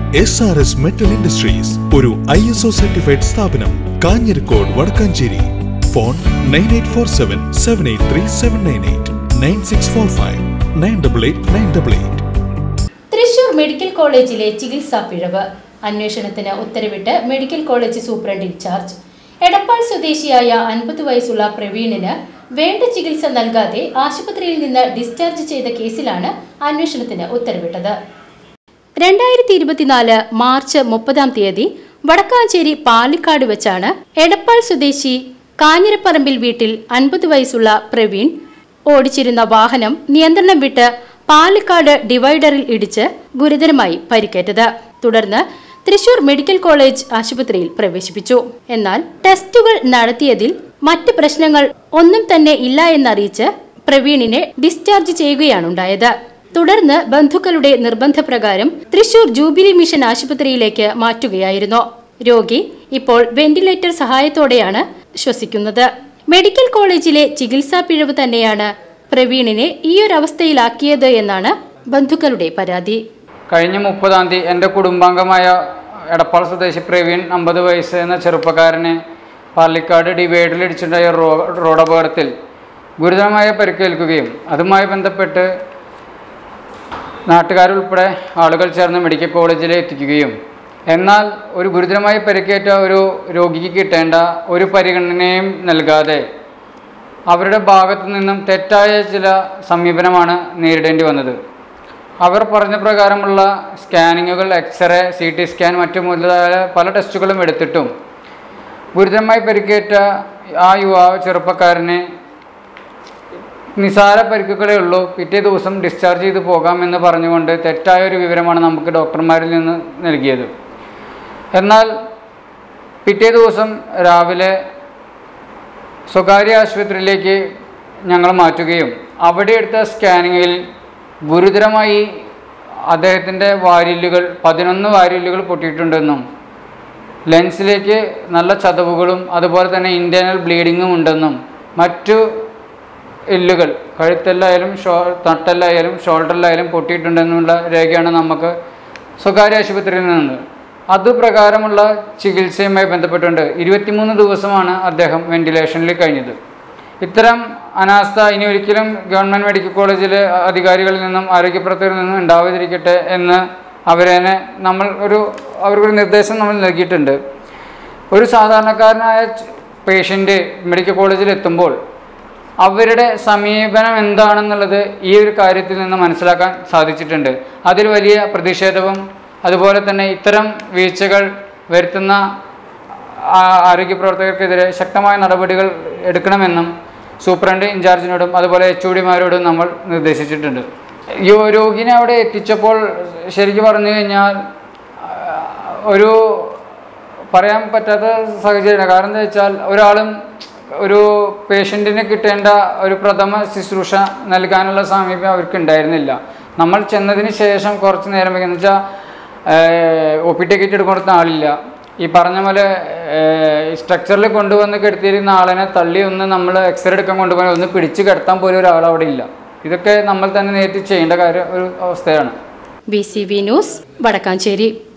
S R S metal industries ഒരു I S O certified സ്ഥാപനം Kanjirakode Vadakkanchery phone nine eight four seven seven eight three seven nine eight nine six four five nine double eight nine double eight Thrissur medical കോളേജിലെ ചികിത്സാ പിഴവ് അന്വേഷണത്തിന് ഉത്തരവിട്ട് medical college superintendent incharge Edappal സ്വദേശിയായ അൻപത് വയസ്സുള്ള പ്രവീണിന് വേണ്ട ചികിത്സ നൽകാതെ ആശുപത്രിയിൽ നിന്ന് ഡിസ്ചാർജ് ചെയ്ത കേസിലാണ് അന്വേഷണത്തിന് ഉത്തരവിട്ടത് രണ്ടായിരത്തി ഇരുപത്തിനാല് മാർച്ച് മുപ്പതാം തീയതി വടക്കാഞ്ചേരി പാലിക്കാട് വെച്ചാണ് എടപ്പാൾ സ്വദേശി കാഞ്ഞിരപ്പറമ്പിൽ വീട്ടിൽ അൻപത് വയസ്സുള്ള പ്രവീൺ ഓടിച്ചിരുന്ന വാഹനം നിയന്ത്രണം വിട്ട് പാലക്കാട് ഡിവൈഡറിൽ ഇടിച്ച് ഗുരുതരമായി പരിക്കേറ്റത് തുടർന്ന് തൃശൂർ മെഡിക്കൽ കോളേജ് ആശുപത്രിയിൽ പ്രവേശിപ്പിച്ചു എന്നാൽ ടെസ്റ്റുകൾ നടത്തിയതിൽ മറ്റ് പ്രശ്നങ്ങൾ ഒന്നും തന്നെ ഇല്ല എന്നറിയിച്ച് പ്രവീണിനെ ഡിസ്ചാർജ് ചെയ്യുകയാണുണ്ടായത് തുടർന്ന് ബന്ധുക്കളുടെ നിർബന്ധപ്രകാരം തൃശൂർ ജൂബിലി മിഷൻ ആശുപത്രിയിലേക്ക് മാറ്റുകയായിരുന്നു രോഗി ഇപ്പോൾ വെന്റിലേറ്റർ സഹായത്തോടെയാണ് ശ്വസിക്കുന്നത് മെഡിക്കൽ കോളേജിലെ ചികിത്സാ പിഴവ് തന്നെയാണ് പ്രവീണിനെ ഈയൊരവസ്ഥയിലാക്കിയത് എന്നാണ് ബന്ധുക്കളുടെ പരാതി കഴിഞ്ഞ മുപ്പതാം തീയതി എൻ്റെ കുടുംബാംഗമായ എടപ്പാൾ സ്വദേശി പ്രവീൺ അമ്പത് വയസ്സ് എന്ന ചെറുപ്പക്കാരനെ പാലക്കാട് ഡിവൈഡിൽ ഇടിച്ചിട്ടുണ്ടായ റോ റോഡ് അപകടത്തിൽ ഗുരുതരമായ പരിക്കേൽക്കുകയും അതുമായി ബന്ധപ്പെട്ട് നാട്ടുകാരുൾപ്പെടെ ആളുകൾ ചേർന്ന് മെഡിക്കൽ കോളേജിൽ എത്തിക്കുകയും എന്നാൽ ഒരു ഗുരുതരമായി പരിക്കേറ്റ ഒരു രോഗിക്ക് കിട്ടേണ്ട ഒരു പരിഗണനയും നൽകാതെ അവരുടെ ഭാഗത്തു നിന്നും തെറ്റായ ചില സമീപനമാണ് നേരിടേണ്ടി വന്നത് അവർ പറഞ്ഞ പ്രകാരമുള്ള സ്കാനിങ്ങുകൾ എക്സ്റേ സി ടി സ്കാൻ മറ്റു മുതലായ പല ടെസ്റ്റുകളും എടുത്തിട്ടും ഗുരുതരമായി പരിക്കേറ്റ ആ യുവാവ് ചെറുപ്പക്കാരനെ നിസാര പരിക്കുകളേ ഉള്ളൂ പിറ്റേ ദിവസം ഡിസ്ചാർജ് ചെയ്ത് പോകാമെന്ന് പറഞ്ഞുകൊണ്ട് തെറ്റായ ഒരു വിവരമാണ് നമുക്ക് ഡോക്ടർമാരിൽ നിന്ന് നൽകിയത് എന്നാൽ പിറ്റേ ദിവസം രാവിലെ സ്വകാര്യ ആശുപത്രിയിലേക്ക് ഞങ്ങൾ മാറ്റുകയും അവിടെ എടുത്ത സ്കാനിങ്ങിൽ ഗുരുതരമായി അദ്ദേഹത്തിൻ്റെ വാരില്ലുകൾ പതിനൊന്ന് വാരില്ലുകൾ പൊട്ടിയിട്ടുണ്ടെന്നും ലെൻസിലേക്ക് നല്ല ചതവുകളും അതുപോലെ തന്നെ ഇൻറ്റേർണൽ ബ്ലീഡിങ്ങും ഉണ്ടെന്നും മറ്റു എല്ലുകൾ കഴുത്തെല്ലായാലും ഷോ തട്ടെല്ലായാലും ഷോൾഡറിലായാലും പൊട്ടിയിട്ടുണ്ടെന്നുള്ള രേഖയാണ് നമുക്ക് സ്വകാര്യ ആശുപത്രിയിൽ നിന്ന് അതുപ്രകാരമുള്ള ചികിത്സയുമായി ബന്ധപ്പെട്ടുകൊണ്ട് ഇരുപത്തിമൂന്ന് ദിവസമാണ് അദ്ദേഹം വെന്റിലേഷനിൽ കഴിഞ്ഞത് ഇത്തരം അനാസ്ഥ ഇനി ഒരിക്കലും ഗവൺമെൻറ് മെഡിക്കൽ കോളേജിലെ അധികാരികളിൽ നിന്നും ആരോഗ്യപ്രവർത്തകരിൽ നിന്നും ഉണ്ടാവാതിരിക്കട്ടെ എന്ന് അവരെ നമ്മൾ ഒരു അവർക്കൊരു നിർദ്ദേശം നമ്മൾ നൽകിയിട്ടുണ്ട് ഒരു സാധാരണക്കാരനായ പേഷ്യൻ്റ് മെഡിക്കൽ കോളേജിൽ എത്തുമ്പോൾ അവരുടെ സമീപനം എന്താണെന്നുള്ളത് ഈ ഒരു കാര്യത്തിൽ നിന്ന് മനസ്സിലാക്കാൻ സാധിച്ചിട്ടുണ്ട് അതിൽ വലിയ പ്രതിഷേധവും അതുപോലെ തന്നെ ഇത്തരം വീഴ്ചകൾ വരുത്തുന്ന ആ- ആരോഗ്യ പ്രവർത്തകർക്കെതിരെ ശക്തമായ നടപടികൾ എടുക്കണമെന്നും സൂപ്രണ്ട് ഇൻചാർജിനോടും അതുപോലെ എച്ച് ഒ ഡിമാരോടും നമ്മൾ നിർദ്ദേശിച്ചിട്ടുണ്ട് ഈ രോഗിനെ അവിടെ എത്തിച്ചപ്പോൾ ശരിക്കും പറഞ്ഞു കഴിഞ്ഞാൽ ആ, ഒരു പറയാൻ പറ്റാത്ത സാഹചര്യമാണ് കാരണം എന്താ വെച്ചാൽ ഒരാളും ഒരു പേഷ്യൻറ്റിന് കിട്ടേണ്ട ഒരു പ്രഥമ ശുശ്രൂഷ നൽകാനുള്ള സാമീപ്യം അവർക്ക് ഉണ്ടായിരുന്നില്ല നമ്മൾ ചെന്നതിന് ശേഷം കുറച്ച് നേരം എന്ന് വെച്ചാൽ ഒ പി ടിക്കറ്റ് എടുക്കുന്ന ആളില്ല ഈ പറഞ്ഞ പോലെ സ്ട്രക്ചറിൽ കൊണ്ടുവന്ന് കിടത്തിയിരുന്ന ആളിനെ തള്ളി ഒന്ന് നമ്മൾ എക്സ്റേ എടുക്കാൻ കൊണ്ടുപോകാൻ ഒന്ന് പിടിച്ച് കിടത്താൻ പോലും ഒരാൾ അവിടെ ഇല്ല ഇതൊക്കെ നമ്മൾ തന്നെ നേരിട്ട് ചെയ്യേണ്ട കാര്യം ഒരു അവസ്ഥയാണ് B C V news Vadakkanchery